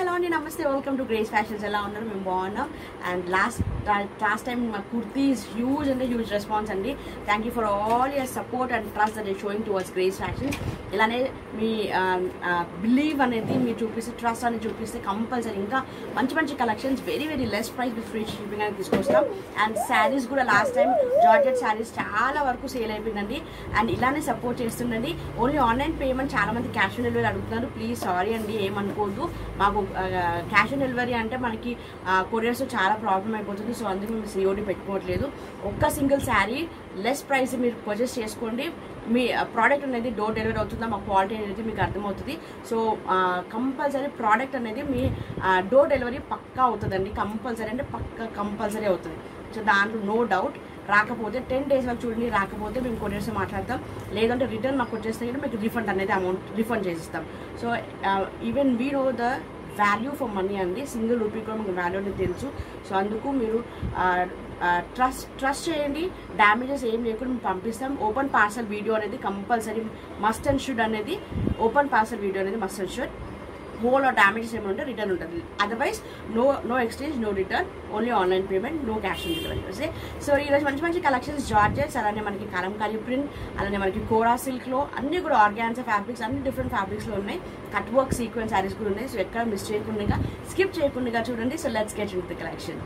hello అండి నమస్తే welcome to grace fashions ఎలా ఉన్నారు మేము బాగున్నాం అండ్ లాస్ట్ లాస్ట్ టైం మా కుర్తీస్ హ్యూజ్ అంటే హ్యూజ్ రెస్పాన్స్ అండి thank you for all your support and trust that showing towards Grace Fashions ఇలానే మీ బిలీవ్ అనేది మీరు చూపిస్తే ట్రస్ట్ అనేది చూపిస్తే కంపల్సరీ ఇంకా మంచి మంచి collections very very less price with free shipping అనేది తీసుకొస్తాం అండ్ శారీస్ కూడా లాస్ట్ టైం జార్జెట్ శారీస్ చాలా వరకు సేల్ అయిపోయిందండి అండ్ ఇలానే సపోర్ట్ చేస్తుండండి ఓన్లీ ఆన్లైన్ పేమెంట్ చాలా మంది క్యాష్ ఆన్ డెలివరీ అడుగుతున్నారు ప్లీజ్ సారీ అండి ఏమనుకోవద్దు మాకు క్యాష్ ఆన్ డెలివరీ అంటే మనకి కొరియర్స్ చాలా ప్రాబ్లం అయిపోతుంది సో అందుకు మేము సిఓడి పెట్టుకోవట్లేదు ఒక్క సింగిల్ శారీ లెస్ ప్రైస్ మీరు పర్చేస్ చేసుకోండి మీ ప్రోడక్ట్ అనేది డోర్ డెలివరీ అవుతుందా మా క్వాలిటీ అనేది మీకు అర్థమవుతుంది సో కంపల్సరీ ప్రోడక్ట్ అనేది మీ డోర్ డెలివరీ పక్కా అవుతుందండి కంపల్సరీ అంటే పక్కా కంపల్సరీ అవుతుంది సో దాంట్లో నో డౌట్ రాకపోతే టెన్ డేస్ వరకు చూడండి రాకపోతే మేము కొరియర్స్ మాట్లాడతాం లేదంటే రిటర్న్ మాకు వచ్చేస్తే కూడా మీకు రిఫండ్ అనేది అమౌంట్ రిఫండ్ చేసిస్తాం so even we know the value for money అండి సింగిల్ రూపీ కూడా మీకు వాల్యూ అనేది తెలుసు సో అందుకు మీరు ట్రస్ట్ ట్రస్ట్ చేయండి డ్యామేజెస్ ఏం లేకుండా మేము పంపిస్తాం ఓపెన్ పార్సల్ వీడియో అనేది కంపల్సరీ మస్ట్ అండ్ షుడ్ అనేది ఓపెన్ పార్సల్ వీడియో అనేది must and should hole or damages ఏమైనా ఉంటే రిటర్న్ ఉంటుంది otherwise no no exchange no return only online payment no cash on delivery వస్తే సో ఈరోజు మంచి మంచి కలెక్షన్స్ జార్జెట్స్ అలానే మనకి కలంకారీ ప్రింట్ అలానే మనకి కోరా సిల్క్లో అన్ని కూడా ఆర్గాన్సా ఫ్యాబ్రిక్స్ అన్ని డిఫరెంట్ ఫ్యాబ్రిక్స్లో ఉన్నాయి కట్ వర్క్ సీక్వెన్స్ శారీస్ కూడా ఉన్నాయి సో ఎక్కడ మిస్ చేయకుండా స్కిప్ చేయకుండా చూడండి so let's get in the collection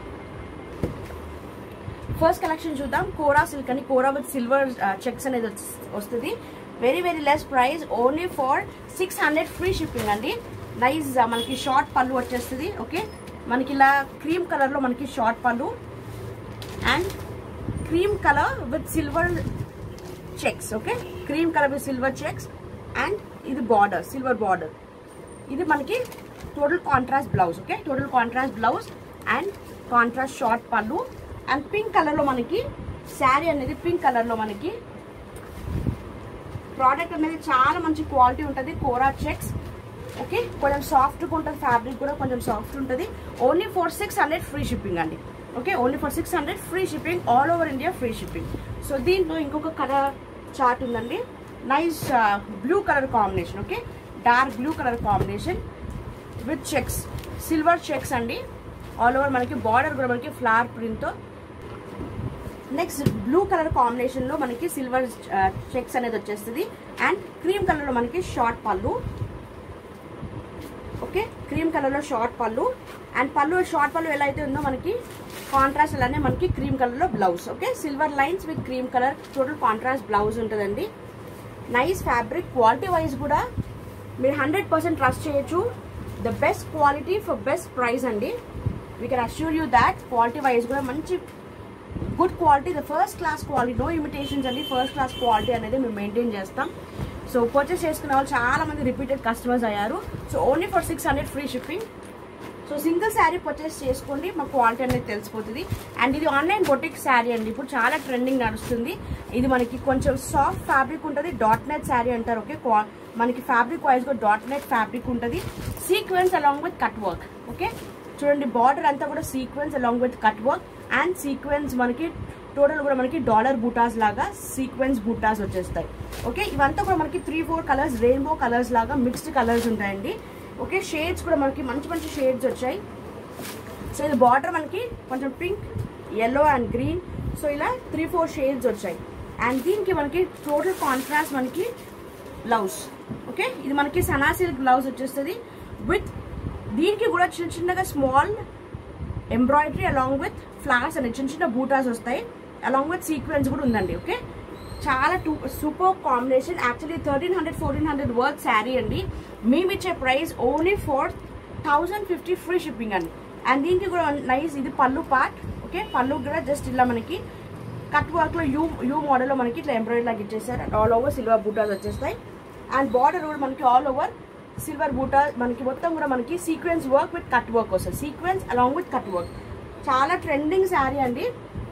first collection చూద్దాం కోరా సిల్క్ అని కోరా విత్ సిల్వర్ చెక్స్ అనేది వస్తుంది very very less price only for six hundred free shipping అండి నైస్ మనకి షార్ట్ పళ్ళు వచ్చేస్తుంది ఓకే మనకి ఇలా క్రీమ్ కలర్లో మనకి short pallu and cream colour with silver checks okay cream colour with silver checks and ఇది బార్డర్ సిల్వర్ బార్డర్ ఇది మనకి total contrast blouse okay total contrast blouse and contrast short pallu and pink కలర్లో మనకి శారీ అనేది పింక్ కలర్లో మనకి ప్రోడక్ట్ అనేది చాలా మంచి క్వాలిటీ ఉంటుంది కోరా చెక్స్ ఓకే కొంచెం సాఫ్ట్గా ఉంటుంది ఫ్యాబ్రిక్ కూడా కొంచెం సాఫ్ట్ ఉంటుంది only for six hundred free shipping అండి okay only for six hundred free shipping all over India free shipping so దీంట్లో ఇంకొక కలర్ చార్ట్ ఉందండి nice blue colour combination okay dark blue colour combination with checks silver checks అండి all over మనకి border కూడా మనకి flower ప్రింట్తో next blue colour కాంబినేషన్లో మనకి సిల్వర్ చెక్స్ అనేది వచ్చేస్తుంది అండ్ క్రీమ్ కలర్లో మనకి షార్ట్ పళ్ళు ఓకే క్రీమ్ కలర్లో short pallu and pallu short pallu ఎలా అయితే ఉందో మనకి కాంట్రాస్ట్ అలానే మనకి క్రీమ్ కలర్లో blouse okay silver lines with cream colour total contrast blouse ఉంటుందండి నైస్ ఫ్యాబ్రిక్ క్వాలిటీ వైజ్ కూడా మీరు హండ్రెడ్ పర్సెంట్ ట్రస్ట్ చేయొచ్చు the best quality for best price అండి we can assure you that quality wise కూడా మంచి good quality the first class quality no imitations అండి first class quality అనేది మేము maintain చేస్తాం సో పర్చేస్ చేసుకున్న వాళ్ళు చాలా మంది రిపీటెడ్ కస్టమర్స్ అయ్యారు so only for six hundred free shipping so single sari purchase చేసుకోండి మా క్వాలిటీ అనేది తెలిసిపోతుంది అండ్ ఇది ఆన్లైన్ బొటిక్ శారీ అండి ఇప్పుడు చాలా ట్రెండింగ్ నడుస్తుంది ఇది మనకి కొంచెం సాఫ్ట్ ఫ్యాబ్రిక్ ఉంటుంది డాట్ నెట్ శారీ అంటారు ఓకే మనకి ఫ్యాబ్రిక్ వైజ్గా డాట్ నెట్ ఫ్యాబ్రిక్ ఉంటుంది sequence along with cut work okay చూడండి బార్డర్ అంతా కూడా sequence along with cut work and sequence మనకి టోటల్ కూడా మనకి డాలర్ బూటాస్ లాగా సీక్వెన్స్ బూటాస్ వచ్చేస్తాయి ఓకే ఇవంతా కూడా మనకి three four colours rainbow colours లాగా మిక్స్డ్ కలర్స్ ఉంటాయండి ఓకే షేడ్స్ కూడా మనకి మంచి మంచి షేడ్స్ వచ్చాయి సో ఇది బార్డర్ మనకి కొంచెం pink yellow and green so ఇలా త్రీ ఫోర్ షేడ్స్ వచ్చాయి అండ్ దీనికి మనకి టోటల్ కాంట్రాస్ట్ మనకి బ్లౌజ్ ఓకే ఇది మనకి సనా సిల్క్ బ్లౌజ్ వచ్చేస్తుంది విత్ దీనికి కూడా చిన్న చిన్నగా small embroidery along with flowers అనే చిన్న చిన్న బూటాస్ వస్తాయి అలాంగ్ విత్ సీక్వెన్స్ కూడా ఉందండి ఓకే చాలా too super combination actually thirteen hundred fourteen hundred work sari అండి మేము ఇచ్చే price only four thousand fifty free shipping అండి అండ్ దీనికి కూడా నైస్ ఇది పళ్ళు పార్ట్ ఓకే పళ్ళు కూడా జస్ట్ ఇలా మనకి కట్ వర్క్లో యూ యూ మోడల్లో మనకి ఇట్లా ఎంబ్రాయిడరీ లాగా ఇచ్చేసారు ఆల్ ఓవర్ సిల్వర్ బూటాస్ వచ్చేస్తాయి అండ్ బార్డర్ కూడా మనకి ఆల్ ఓవర్ సిల్వర్ బూటా మనకి మొత్తం కూడా మనకి sequence work with cut work వస్తుంది sequence along with cut work చాలా ట్రెండింగ్ శారీ అండి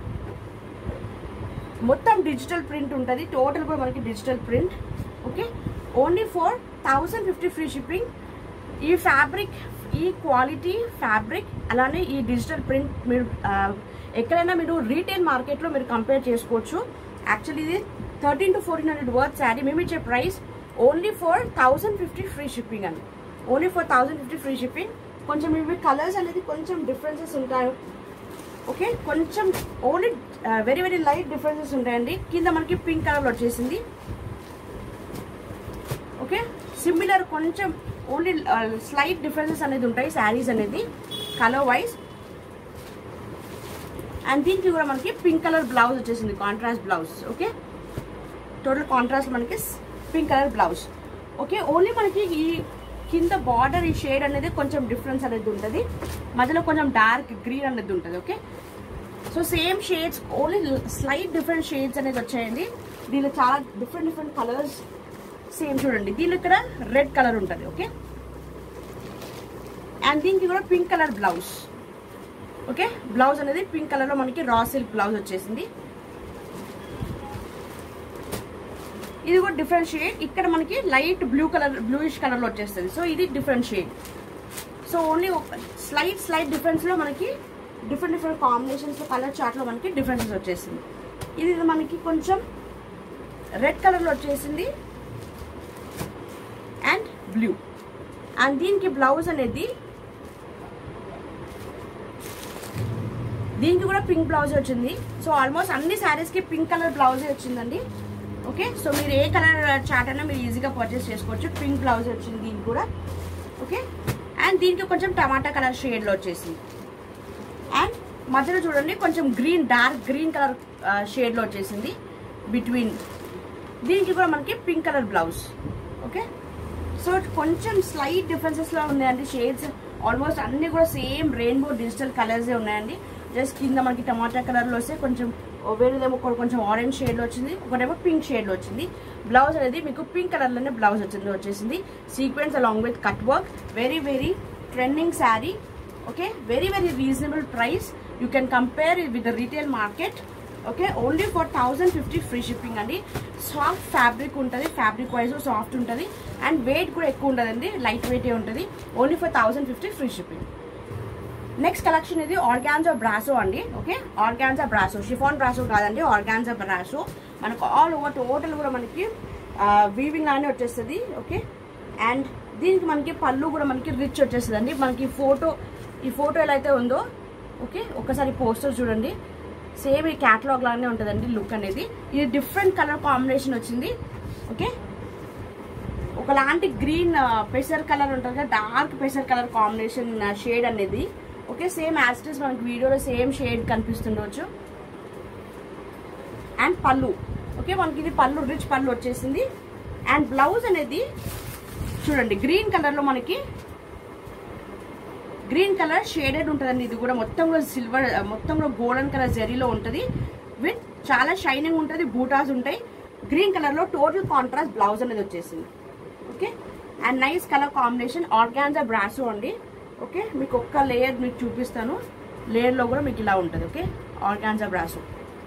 మొత్తం డిజిటల్ ప్రింట్ ఉంటుంది టోటల్ కూడా మనకి digital print okay only for thousand fifty free shipping ఈ ఫ్యాబ్రిక్ ఈ క్వాలిటీ ఫ్యాబ్రిక్ అలానే ఈ డిజిటల్ ప్రింట్ మీరు ఎక్కడైనా మీరు రీటైల్ మార్కెట్లో మీరు కంపేర్ చేసుకోవచ్చు యాక్చువల్లీ ఇది thirteen to fourteen hundred worth sari మేము ఇచ్చే price only for thousand fifty free shipping అండి only for thousand fifty free shipping కొంచెం ఇవి కలర్స్ అనేది కొంచెం డిఫరెన్సెస్ ఉంటాయి ఓకే కొంచెం only very very light differences ఉంటాయండి కింద మనకి పింక్ కలర్ వచ్చేసింది ఓకే సిమిలర్ కొంచెం ఓన్లీ స్లైట్ డిఫరెన్సెస్ అనేది ఉంటాయి శారీస్ అనేది కలర్ వైజ్ అండ్ దీనికి కూడా మనకి పింక్ కలర్ బ్లౌజ్ వచ్చేసింది contrast blouse okay total contrast మనకి pink colour blouse okay only మనకి ఈ కింద బార్డర్ ఈ షేడ్ అనేది కొంచెం డిఫరెన్స్ అనేది ఉంటుంది మధ్యలో కొంచెం డార్క్ గ్రీన్ అనేది ఉంటుంది okay so same shades only slight different shades అనేది వచ్చాయండి దీనిలో చాలా డిఫరెంట్ డిఫరెంట్ కలర్స్ సేమ్ చూడండి దీనిలో ఇక్కడ రెడ్ కలర్ ఉంటుంది ఓకే అండ్ దీనికి కూడా pink colour blouse okay blouse అనేది పింక్ కలర్లో మనకి రా సిల్క్ బ్లౌజ్ వచ్చేసింది ఇది కూడా డిఫరెంట్ షేడ్ ఇక్కడ మనకి లైట్ బ్లూ కలర్ బ్లూయిష్ కలర్లో వచ్చేస్తుంది సో ఇది different shade so only slight slight డిఫరెన్స్లో మనకి డిఫరెంట్ డిఫరెంట్ కాంబినేషన్స్లో కలర్ చార్ట్లో మనకి డిఫరెన్సెస్ వచ్చేసింది ఇది మనకి కొంచెం రెడ్ కలర్లో వచ్చేసింది అండ్ బ్లూ అండ్ దీనికి బ్లౌజ్ అనేది దీనికి కూడా పింక్ బ్లౌజ్ వచ్చింది సో ఆల్మోస్ట్ అన్ని శారీస్కి పింక్ కలర్ బ్లౌజే వచ్చిందండి ఓకే సో మీరు ఏ కలర్ చార్ట్ అయినా మీరు ఈజీగా పర్చేస్ చేసుకోవచ్చు పింక్ బ్లౌజ్ వచ్చింది దీనికి కూడా ఓకే అండ్ దీనికి కొంచెం టమాటా కలర్ షేడ్లో వచ్చేసింది అండ్ మధ్యలో చూడండి కొంచెం గ్రీన్ డార్క్ గ్రీన్ కలర్ షేడ్లో వచ్చేసింది బిట్వీన్ దీనికి కూడా మనకి pink colour blouse okay so కొంచెం స్లైట్ డిఫరెన్సెస్లో ఉన్నాయండి షేడ్స్ ఆల్మోస్ట్ అన్ని కూడా సేమ్ రెయిన్బో డిజిటల్ కలర్సే ఉన్నాయండి జస్ట్ కింద మనకి టమాటా కలర్లో వస్తే కొంచెం వేరేదేమో కొ- కొంచెం ఆరెంజ్ షేడ్లో వచ్చింది ఒకటేమో పింక్ షేడ్లో వచ్చింది బ్లౌజ్ అనేది మీకు పింక్ కలర్లోనే బ్లౌజ్ వచ్చింది వచ్చేసింది sequence along with cut work very very trending sari okay very very reasonable price you can compare with the retail market okay only for thousand fifty free shipping అండి soft fabric ఉంటుంది fabric wise soft ఉంటుంది and weight కూడా ఎక్కువ ఉంటుందండి light వెయిటే ఉంటుంది only for thousand fifty free shipping next collection ఇది organza brasso అండి okay organza brasso chiffon brasso కాదండి ఆర్గాన్జా బ్రాసో మనకు ఆల్ ఓవర్ టోటల్ కూడా మనకి వీవింగ్ లానే వచ్చేస్తుంది ఓకే అండ్ దీనికి మనకి పళ్ళు కూడా మనకి రిచ్ వచ్చేస్తుంది అండి మనకి ఫోటో ఈ ఫోటో ఎలా అయితే ఉందో ఓకే ఒకసారి పోస్టర్ చూడండి సేమ్ ఈ క్యాటలాగ్ లానే ఉంటుందండి లుక్ అనేది ఇది డిఫరెంట్ కలర్ కాంబినేషన్ వచ్చింది ఓకే ఒకలాంటి గ్రీన్ పెసర్ కలర్ ఉంటుంది కదా డార్క్ పెసర్ కలర్ కాంబినేషన్ షేడ్ అనేది ఓకే సేమ్ యాస్టిస్ మనకి వీడియోలో సేమ్ షేడ్ కనిపిస్తుండొచ్చు అండ్ పళ్ళు ఓకే మనకి ఇది పళ్ళు రిచ్ పళ్ళు వచ్చేసింది అండ్ బ్లౌజ్ అనేది చూడండి గ్రీన్ కలర్లో మనకి గ్రీన్ కలర్ షేడెడ్ ఉంటుందండి ఇది కూడా మొత్తం కూడా సిల్వర్ మొత్తం కూడా గోల్డెన్ కలర్ జరీలో ఉంటుంది విత్ చాలా షైనింగ్ ఉంటుంది బూటాస్ ఉంటాయి గ్రీన్ కలర్లో టోటల్ కాంట్రాస్ట్ బ్లౌజ్ అనేది వచ్చేసింది okay and nice colour combination organza brasso అండి ఓకే మీకు ఒక్క లేయర్ మీకు చూపిస్తాను లేయర్లో కూడా మీకు ఇలా ఉంటుంది ఓకే ఆర్గాన్జా బ్రాసో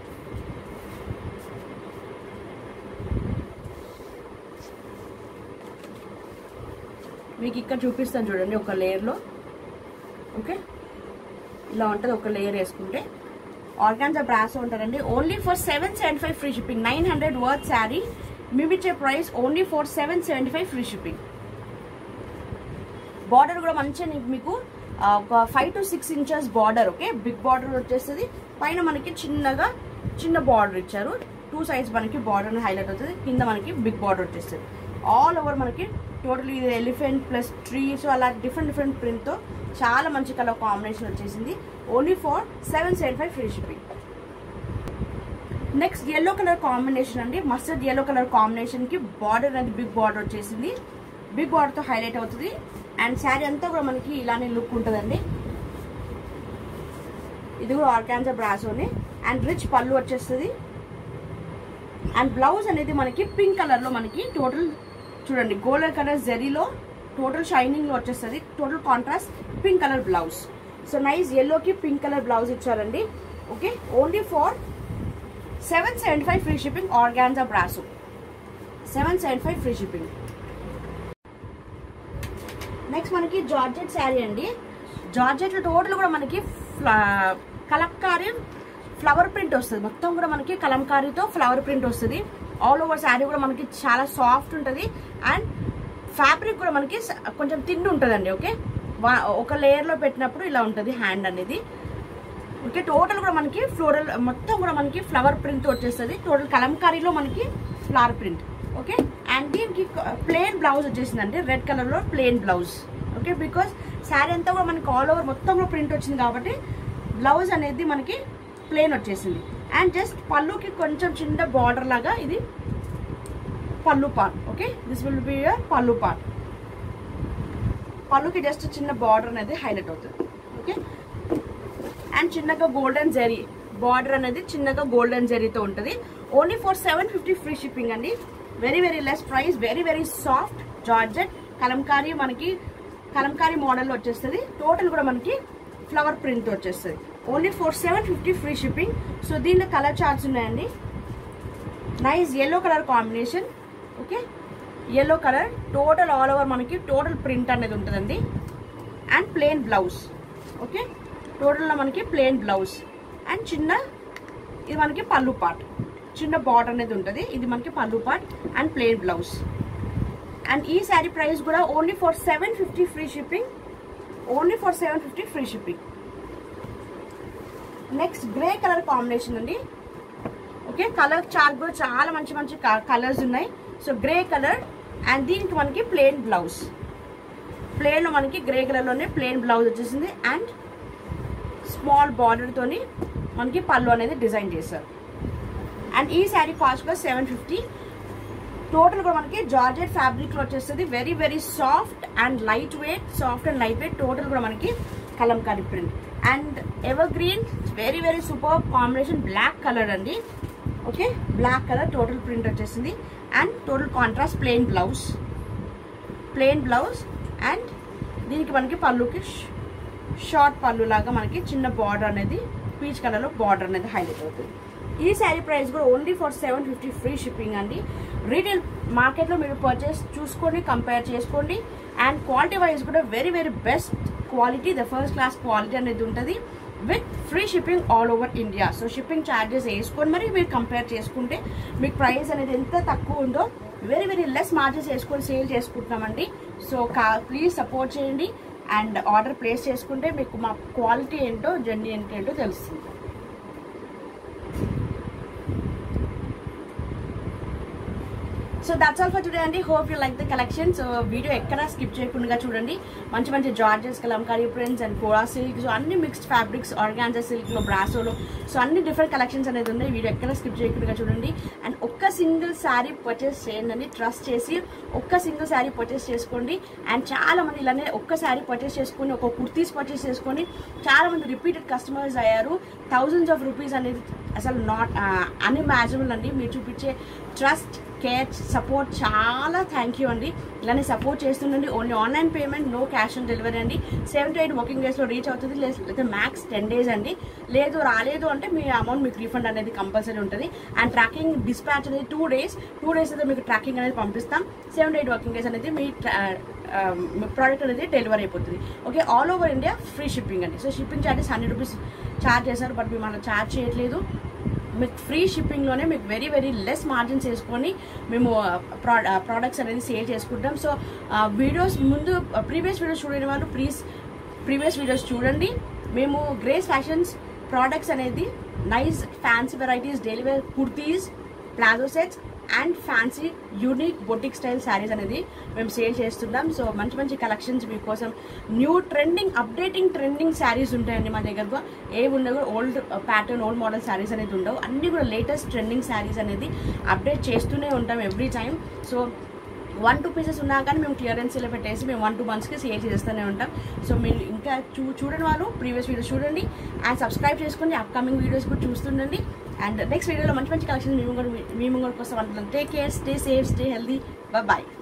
మీకు ఇక్కడ చూపిస్తాను చూడండి ఒక లేయర్లో ఓకే ఇలా ఉంటుంది ఒక లేయర్ వేసుకుంటే ఆర్గాన్జా బ్రాసో ఉంటారండి only for seven seventy five free shipping nine hundred worth sari మేమిచ్చే price only for seven seventy five free shipping border కూడా మంచిగా నీకు మీకు ఆ, ఒక five to six inches border okay big border వచ్చేస్తుంది పైన మనకి చిన్నగా చిన్న బార్డర్ ఇచ్చారు టూ సైడ్స్ మనకి బార్డర్ హైలైట్ అవుతుంది కింద మనకి బిగ్ బార్డర్ వచ్చేస్తుంది ఆల్ ఓవర్ మనకి టోటల్ ఇది ఎలిఫెంట్ ప్లస్ ట్రీస్ అలా డిఫరెంట్ డిఫరెంట్ ప్రింట్తో చాలా మంచి కలర్ కాంబినేషన్ వచ్చేసింది only for seven seven five free shipping next yellow colour combination అండి మస్టర్డ్ ఎల్లో కలర్ కాంబినేషన్ కి బార్డర్ అనేది బిగ్ బార్డర్ వచ్చేసింది బిగ్ బార్డర్ తో హైలైట్ అవుతుంది అండ్ శారీ అంతా కూడా మనకి ఇలానే లుక్ ఉంటుందండి ఇది కూడా ఆర్గాన్జా బ్రాసోని అండ్ రిచ్ పళ్ళు వచ్చేస్తుంది అండ్ బ్లౌజ్ అనేది మనకి పింక్ కలర్ లో మనకి టోటల్ చూడండి గోల్డెన్ కలర్ జెరీలో టోటల్ షైనింగ్ లో వచ్చేస్తుంది total contrast pink colour blouse so nice ఎల్లోకి పింక్ కలర్ బ్లౌజ్ ఇచ్చారండి okay only for seven seventy five free shipping organza brasso seven seventy five free shipping next మనకి georgette sari అండి georgette total కూడా మనకి ఫ్ల- Kalamkari flower print వస్తుంది మొత్తం కూడా మనకి కలంకారీతో ఫ్లవర్ ప్రింట్ వస్తుంది ఆల్ ఓవర్ శారీ కూడా మనకి చాలా సాఫ్ట్ ఉంటుంది అండ్ ఫ్యాబ్రిక్ కూడా మనకి స- కొంచెం తిండి ఉంటుందండి ఓకే వా- ఒక లేయర్లో పెట్టినప్పుడు ఇలా ఉంటుంది హ్యాండ్ అనేది ఓకే టోటల్ కూడా మనకి ఫ్లోరల్ మొత్తం కూడా మనకి ఫ్లవర్ ప్రింట్ వచ్చేస్తుంది టోటల్ కలంకారీలో మనకి ఫ్లవర్ ప్రింట్ ఓకే అండ్ దీనికి ప్లెయిన్ బ్లౌజ్ వచ్చేసిందండి రెడ్ కలర్లో plain blouse okay because sari అంతా కూడా మనకి ఆల్ ఓవర్ మొత్తం కూడా ప్రింట్ వచ్చింది కాబట్టి బ్లౌజ్ అనేది మనకి ప్లెయిన్ వచ్చేసింది అండ్ జస్ట్ పళ్ళుకి కొంచెం చిన్న బార్డర్ లాగా ఇది pallu part okay this will be pallu part పళ్ళుకి జస్ట్ చిన్న బార్డర్ అనేది హైలైట్ అవుతుంది ఓకే అండ్ చిన్నగా గోల్డెన్ జెరీ బార్డర్ అనేది చిన్నగా గోల్డెన్ జెరీతో ఉంటుంది only for seven fifty free shipping అండి very very less price very very soft georgette Kalamkari మనకి కలంకారీ మోడల్లో వచ్చేస్తుంది టోటల్ కూడా మనకి ఫ్లవర్ ప్రింట్ వచ్చేస్తుంది only for seven fifty free shipping so దీనిలో కలర్ చార్ట్స్ ఉన్నాయండి nice yellow colour combination okay yellow colour total all over మనకి టోటల్ ప్రింట్ అనేది ఉంటుందండి అండ్ ప్లెయిన్ బ్లౌజ్ ఓకే టోటల్లో మనకి ప్లెయిన్ బ్లౌజ్ అండ్ చిన్న ఇది మనకి పళ్ళు పార్ట్ చిన్న బార్డర్ అనేది ఉంటుంది ఇది మనకి pallu part and plain blouse and ఈ శారీ ప్రైస్ కూడా only for seven fifty free shipping only for seven fifty free shipping next grey colour combination అండి ఓకే కలర్ చార్ట్ కూడా చాలా మంచి మంచి కలర్స్ ఉన్నాయి సో గ్రే కలర్ అండ్ దీనికి మనకి ప్లెయిన్ బ్లౌజ్ ప్లెయిన్ మనకి గ్రే కలర్లోనే ప్లెయిన్ బ్లౌజ్ వచ్చేసింది అండ్ స్మాల్ బార్డర్ తోని మనకి పళ్ళు అనేది డిజైన్ చేశారు అండ్ ఈ శారీ కాస్ట్ కూడా సెవెన్ ఫిఫ్టీ టోటల్ కూడా మనకి జార్జెట్ ఫ్యాబ్రిక్ లో వచ్చేస్తుంది very very soft and light weight soft and light weight total కూడా మనకి Kalamkari print and evergreen very very super combination black colour అండి okay black colour total print వచ్చేసింది and total contrast plain blouse plain blouse and దీనికి మనకి పళ్ళుకి short పళ్ళు లాగా మనకి చిన్న బార్డర్ అనేది పీచ్ కలర్లో బార్డర్ అనేది హైలైట్ అవుతుంది ఈ శారీ ప్రైస్ కూడా only for seven fifty free shipping అండి రీటైల్ మార్కెట్లో మీరు పర్చేస్ చూసుకోండి కంపేర్ చేసుకోండి అండ్ క్వాలిటీ వైజ్ కూడా very very best quality the first class quality అనేది ఉంటుంది with free shipping all over India so shipping charges వేసుకొని మరి మీరు కంపేర్ చేసుకుంటే మీకు ప్రైస్ అనేది ఎంత తక్కువ ఉందో వెరీ వెరీ లెస్ మార్జిన్స్ వేసుకొని సేల్ చేసుకుంటున్నామండి సో కా ప్లీజ్ సపోర్ట్ చేయండి అండ్ ఆర్డర్ ప్లేస్ చేసుకుంటే మీకు మా క్వాలిటీ ఏంటో జర్నీ ఏంటో తెలుస్తుంది so that's all for today అండి hope you like the collection so video ఎక్కడ స్కిప్ చేయకుండా చూడండి మంచి మంచి georgettes Kalamkari prints and Kora silk so అన్ని మిక్స్డ్ ఫ్యాబ్రిక్స్ ఆర్గాన్జా సిల్క్లో బ్రాసోలో సో అన్ని డిఫరెంట్ కలెక్షన్స్ అనేది ఉన్నాయి వీడియో ఎక్కడ స్కిప్ చేయకుండా చూడండి అండ్ ఒక్క సింగిల్ శారీ పర్చేస్ చేయండి ట్రస్ట్ చేసి ఒక్క సింగిల్ శారీ పర్చేస్ చేసుకోండి అండ్ చాలా మంది ఇలానే ఒక్క శారీ పర్చేస్ చేసుకొని ఒక కుర్తీస్ పర్చేస్ చేసుకొని చాలా మంది రిపీటెడ్ కస్టమర్స్ అయ్యారు థౌజండ్స్ ఆఫ్ రూపీస్ అనేది అసలు నాట్ అన్ఇమాజినబుల్ అండి మీరు చూపించే ట్రస్ట్ కేర్ సపోర్ట్ చాలా థ్యాంక్ యూ అండి ఇలానే సపోర్ట్ చేస్తుండండి only online payment no cash on delivery అండి సెవెన్ టు ఎయిట్ వర్కింగ్ డేస్లో రీచ్ అవుతుంది లేదా మ్యాక్స్ టెన్ డేస్ అండి లేదు రాలేదు అంటే మీ అమౌంట్ మీకు రీఫండ్ అనేది కంపల్సరీ ఉంటుంది అండ్ ట్రాకింగ్ డిస్పాచ్ అనేది టూ డేస్ టూ డేస్ అయితే మీకు ట్రాకింగ్ అనేది పంపిస్తాం seven to eight working days అనేది మీ ప్రోడక్ట్ అనేది డెలివరీ అయిపోతుంది okay all over India free shipping అండి so shipping charges hundred rupees charge చేశారు బట్ మేము అలా ఛార్జ్ చేయట్లేదు మీకు ఫ్రీ షిప్పింగ్లోనే మీకు వెరీ వెరీ లెస్ మార్జిన్స్ వేసుకొని మేము ప్రా ప్రోడక్ట్స్ అనేది సేల్ చేసుకుంటాం సో వీడియోస్ ముందు ప్రీవియస్ వీడియోస్ చూడని వాళ్ళు ప్లీజ్ ప్రీవియస్ వీడియోస్ చూడండి మేము గ్రేస్ ఫ్యాషన్స్ ప్రోడక్ట్స్ అనేది nice fancy varieties daily wear kurtis palazzo sets and fancy unique boutique style saris అనేది మేము సేల్ చేస్తున్నాం సో మంచి మంచి కలెక్షన్స్ మీకోసం new trending updating trending saris ఉంటాయండి మా దగ్గర ఏ ఉండవు old pattern old model saris అనేది ఉండవు అన్ని కూడా లేటెస్ట్ ట్రెండింగ్ శారీస్ అనేది అప్డేట్ చేస్తూనే ఉంటాం every time so one two pieces ఉన్నా కానీ మేము క్లియరెన్స్లో పెట్టేసి మేము వన్ టూ మంత్స్కి సేల్ చేస్తూనే ఉంటాం సో మీరు ఇంకా చూ చూడని వాళ్ళు ప్రీవియస్ వీడియోస్ చూడండి అండ్ సబ్స్క్రైబ్ చేసుకోండి అప్కమింగ్ వీడియోస్ కూడా చూస్తుండండి అండ్ నెక్స్ట్ వీడియోలో మంచి మంచి కలెక్షన్ మేము కూడా మీ ముంగడికి వస్తాం అంటున్నాం take care stay safe stay healthy bye